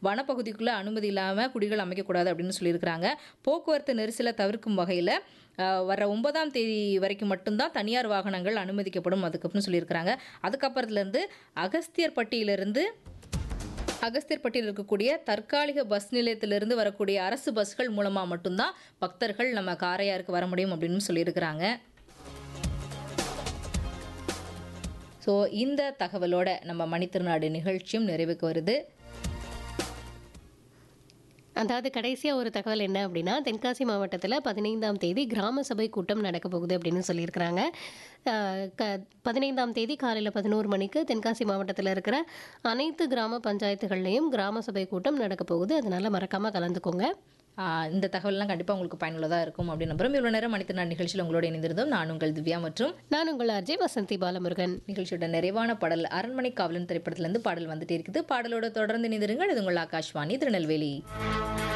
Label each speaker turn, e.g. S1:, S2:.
S1: வனப்பகுதிக்குள்ளே அனுமதி இல்லாமல் குடிகள் அமைக்கக்கூடாது அப்படின்னு சொல்லியிருக்கிறாங்க போக்குவரத்து நெரிசலை தவிர்க்கும் வகையில் வர ஒன்பதாம் தேதி வரைக்கும் மட்டும்தான் தனியார் வாகனங்கள் அனுமதிக்கப்படும் அதுக்கப்புறம் சொல்லியிருக்கிறாங்க அதுக்கப்புறத்துலேருந்து அகஸ்தியர்பட்டியிலிருந்து அகஸ்தியர்பட்டியில் இருக்கக்கூடிய தற்காலிக பஸ் நிலையத்திலிருந்து வரக்கூடிய அரசு பஸ்கள் மூலமாக மட்டும்தான் பக்தர்கள் நம்ம காரையாருக்கு வர முடியும் அப்படின்னு சொல்லியிருக்கிறாங்க ஸோ இந்த தகவலோட நம்ம மணித்திருநாடு நிகழ்ச்சியும் நிறைவுக்கு வருது
S2: அதாவது கடைசியாக ஒரு தகவல் என்ன அப்படின்னா தென்காசி மாவட்டத்தில் பதினைந்தாம் தேதி கிராம சபை கூட்டம் நடக்க போகுது அப்படின்னு சொல்லியிருக்கிறாங்க அஹ் க பதினைந்தாம் தேதி காலையில் பதினோரு மணிக்கு தென்காசி மாவட்டத்தில் இருக்கிற அனைத்து கிராம பஞ்சாயத்துகள்லையும் கிராம சபை கூட்டம் நடக்க போகுது அதனால் மறக்காமல் கலந்துக்கோங்க
S1: ஆஹ் இந்த தகவல்லாம் கண்டிப்பாக உங்களுக்கு பயனுள்ளதாக இருக்கும் அப்படின்னு நம்புறோம் இவ்வளோ நேரம் மணித்திருநாடு நிகழ்ச்சியில் உங்களோட இணைந்திருந்தோம் நான் உங்கள் திவ்யா மற்றும்
S2: நான் உங்கள் அஜய் வசந்தி பாலமுருகன்
S1: நிகழ்ச்சியோட நிறைவான பாடல் அரண்மனை காவலன் திரைப்படத்திலிருந்து பாடல் வந்துட்டே இருக்குது பாடலோட தொடர்ந்து இணைந்திருங்கள் இது உங்கள் ஆகாஷ்வாணி திருநெல்வேலி